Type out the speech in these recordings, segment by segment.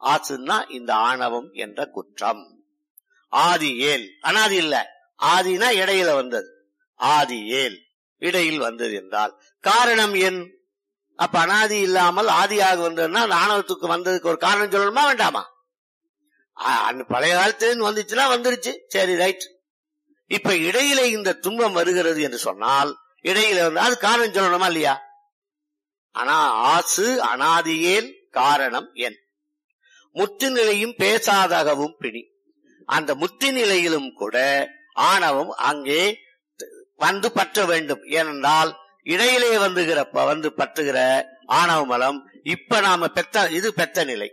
ஆசுன்னா இந்த ஆணவம் என்ற குற்றம் ஆதி ஏல் அனாதி இல்ல ஆதினா இடையில வந்தது ஆதி ஏல் இடையில் வந்தது என்றால் காரணம் என் அப்ப அனாதி இல்லாமல் ஆதியாக வந்ததுன்னா அந்த ஆணவத்துக்கு வந்ததுக்கு ஒரு காரணம் சொல்லணுமா வேண்டாமா ஆ, அந்த பழைய காலத்துல வந்துச்சுன்னா வந்துருச்சு சரி ரைட் இப்ப இடையில இந்த துன்பம் வருகிறது என்று சொன்னால் இடையில வந்து அது காரணம் சொல்லணுமா இல்லையா ஆனா ஆசு அனாதியேல் காரணம் என் முத்து நிலையும் பேசாதகவும் பிடி அந்த முத்தி நிலையிலும் கூட ஆணவம் அங்கே வந்து பற்ற வேண்டும் ஏனென்றால் இடையிலே வந்துகிற ப- வந்து பற்றுகிற ஆணவ மலம் இப்ப நாம பெத்த இது பெத்த நிலை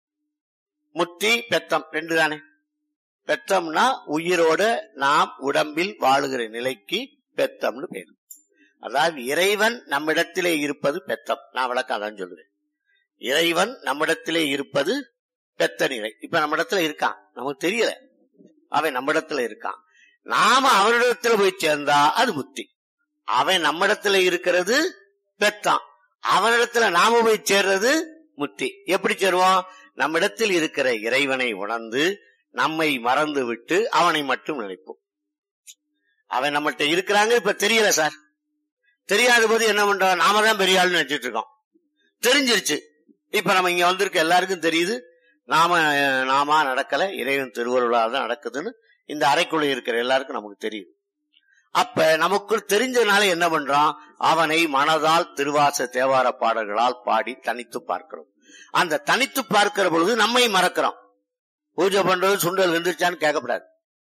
முத்தி பெத்தம் ரெண்டு தானே பெத்தம்னா உயிரோட நாம் உடம்பில் வாழுகிற நிலைக்கு பெத்தம்னு பேர் அதாவது இறைவன் நம்மிடத்திலே இருப்பது பெத்தம் நான் விளக்கம் அதான் சொல்லுவேன் இறைவன் நம்மிடத்திலே இருப்பது பெத்த நிலை இப்ப நம்மிடத்துல இருக்கான் நமக்கு தெரியல அவன் நம்மிடத்துல இருக்கான் நாம அவனிடத்துல போய் சேர்ந்தா அது முத்தி அவன் நம்மிடத்துல இருக்கிறது பெத்தான் அவனிடத்துல நாம போய் சேர்றது முத்தி எப்படி சேருவோம் நம்மிடத்தில் இருக்கிற இறைவனை உணர்ந்து நம்மை மறந்து விட்டு அவனை மட்டும் நினைப்போம் அவன் நம்மகிட்ட இருக்கிறாங்க இப்ப தெரியல சார் தெரியாத போது என்ன பண்றோம் நாம தான் பெரிய ஆளுன்னு நினைச்சிட்டு இருக்கோம் தெரிஞ்சிருச்சு இப்ப நம்ம இங்க வந்திருக்க எல்லாருக்கும் தெரியுது நாம அஹ், நாமா நடக்கல இறைவன் திருவருளால் தான் நடக்குதுன்னு இந்த அறைக்குள்ள இருக்கிற எல்லாருக்கும் நமக்கு தெரியும் அப்ப நமக்குள் தெரிஞ்சதுனால என்ன பண்றோம் அவனை மனதால் திருவாச தேவார பாடல்களால் பாடி தனித்து பார்க்கிறோம் அந்த தனித்து பார்க்கிற பொழுது நம்மை மறக்கிறோம் பூஜை பண்றது சுண்டல் வெந்துருச்சான்னு கேட்கக்கூடாது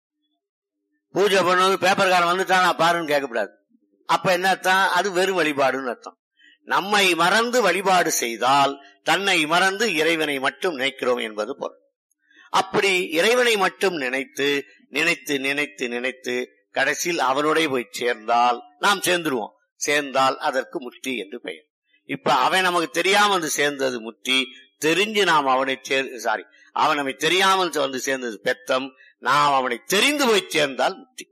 பூஜை பண்ணது பேப்பர்காரன் வந்துட்டானா பாருன்னு கேட்கக்கூடாது அப்ப என்ன அர்த்தம் அது வெறும் வழிபாடுன்னு அர்த்தம் நம்மை மறந்து வழிபாடு செய்தால் தன்னை மறந்து இறைவனை மட்டும் நினைக்கிறோம் என்பது பொருள் அப்படி இறைவனை மட்டும் நினைத்து நினைத்து நினைத்து நினைத்து கடைசியில் அவனுடைய போய் சேர்ந்தால் நாம் சேர்ந்துருவோம் சேர்ந்தால் அதற்கு முத்தி என்று பெயர் இப்ப அவன் நமக்கு தெரியாம வந்து சேர்ந்தது முத்தி தெரிஞ்சு நாம் அவனை சேர் சாரி அவன் நம்மை தெரியாமல் வந்து சேர்ந்தது பெத்தம் நாம் அவனை தெரிந்து போய் சேர்ந்தால் முத்தி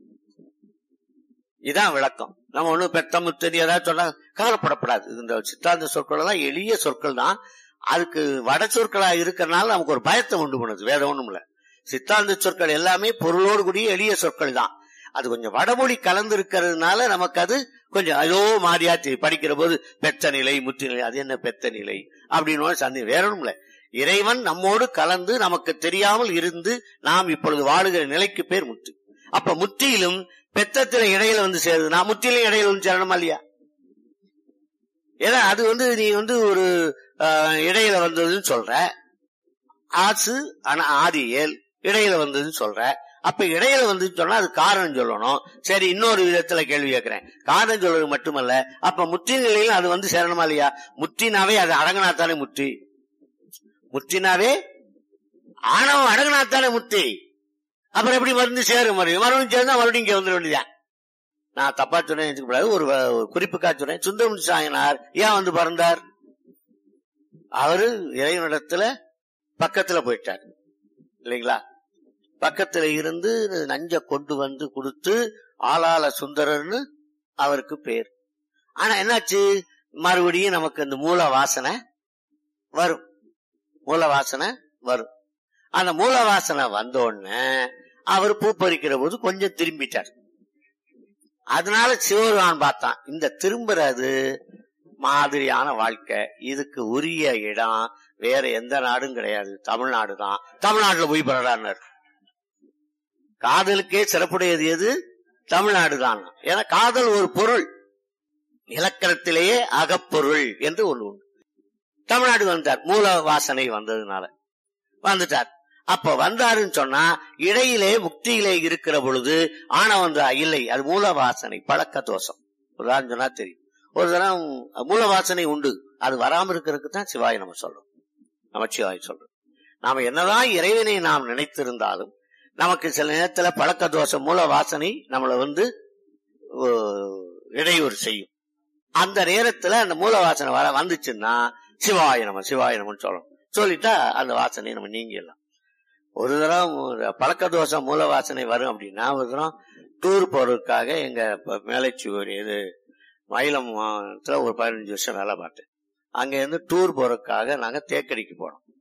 இதான் விளக்கம் நம்ம ஒண்ணும் பெத்தம் முத்தி ஏதாவது சொன்னா கவலைப்படப்படாது இந்த சித்தாந்த சொற்கள் எல்லாம் எளிய சொற்கள் தான் அதுக்கு வட சொற்களா இருக்கிறனால நமக்கு ஒரு பயத்தை உண்டு பண்ணுது வேற ஒண்ணும் இல்ல சித்தாந்த சொற்கள் எல்லாமே பொருளோடு கூடிய எளிய சொற்கள் தான் அது கொஞ்சம் வடமொழி கலந்து இருக்கிறதுனால நமக்கு அது கொஞ்சம் அதோ மாறியா தெரியும். படிக்கிற போது பெத்த நிலை முத்தி நிலை அது என்ன பெத்த நிலை அப்படின்னு சந்தேகம் வேற ஒண்ணும் இல்ல இறைவன் நம்மோடு கலந்து நமக்கு தெரியாமல் இருந்து நாம் இப்பொழுது வாழுகிற நிலைக்கு பேர் முத்து அப்ப முத்தியிலும் பெத்தத்தில இடையில வந்து சேருது நான் முத்தியிலும் இடையில வந்து சேரணுமா இல்லையா ஏன்னா அது வந்து நீ வந்து ஒரு ஆஹ், இடையில வந்ததுன்னு சொல்ற ஆசு ஆனா ஆதி ஏல் இடையில வந்ததுன்னு சொல்ற அப்ப இடையில வந்து சொன்னா அது காரணம் சொல்லணும் சரி இன்னொரு விதத்துல கேள்வி கேட்கிறேன் காரணம் சொல்றது மட்டுமல்ல அப்ப முத்தி நிலையில அது வந்து சேரணுமா இல்லையா முத்தினாவே அது அடங்கினாத்தானே முத்தி முத்தினாவே ஆணவம் அடங்கினாத்தானே முத்தி அப்புறம் எப்படி மருந்து சேரும் மறுபடியும் மறுபடியும் சேர்ந்தா மறுபடியும் இங்க வந்துட வேண்டியதான் நான் தப்பா சொன்னேன் நினைச்சுக்க ஒரு ஒரு குறிப்புக்காக சொன்னேன் சுந்தரமுடி சாயனார் ஏன் வந்து பிறந்தார் அவரு இறைவனிடத்துல பக்கத்துல போயிட்டார் இல்லைங்களா பக்கத்துல இருந்து நஞ்ச கொண்டு வந்து கொடுத்து ஆளாள சுந்தரர்னு அவருக்கு பேர் ஆனா என்னாச்சு மறுபடியும் நமக்கு இந்த மூல வாசனை வரும் மூல வாசனை வரும் அந்த மூல வாசனை வந்த உடனே அவர் பூ பறிக்கிற போது கொஞ்சம் திரும்பிட்டார் அதனால சிவபெருமான் பார்த்தான் இந்த திரும்புறது மாதிரியான வாழ்க்கை இதுக்கு உரிய இடம் வேற எந்த நாடும் கிடையாது தமிழ்நாடு தான் தமிழ்நாட்டுல போய் பெறலான்னார் காதலுக்கே சிறப்புடையது எது தமிழ்நாடு தான் ஏன்னா காதல் ஒரு பொருள் இலக்கணத்திலேயே அகப்பொருள் என்று ஒண்ணு உண்டு தமிழ்நாடு வந்தார் மூல வாசனை வந்ததுனால வந்துட்டார் அப்ப வந்தாருன்னு சொன்னா இடையிலே முக்தியிலே இருக்கிற பொழுது ஆனவந்தா இல்லை அது மூல வாசனை பழக்க தோஷம் உதாரணம் சொன்னா தெரியும் ஒரு தரம் மூல வாசனை உண்டு அது வராம இருக்கிறதுக்கு தான் சிவாய் நம்ம சொல்றோம் நமச்சிவாய் சொல்றோம் நாம என்னதான் இறைவனை நாம் நினைத்திருந்தாலும் நமக்கு சில நேரத்துல பழக்க தோஷம் மூல வாசனை நம்மளை வந்து அஹ், இடையூறு செய்யும் அந்த நேரத்துல அந்த மூல வாசனை வர வந்துச்சுன்னா சிவாய நம்ம சிவாய நமன்னு சொல்லணும் சொல்லிட்டா அந்த வாசனை நம்ம நீங்கிடலாம் ஒரு தரம் ஒரு பழக்க தோஷம் மூல வாசனை வரும் அப்படின்னா ஒரு தரம் டூர் போறதுக்காக எங்க ப- மேலைச்சுவர் இது மயிலம் மாவட்டத்துல ஒரு பதினஞ்சு வருஷம் வேலை பார்த்தேன் அங்க இருந்து டூர் போறதுக்காக நாங்க தேக்கடிக்கு போனோம்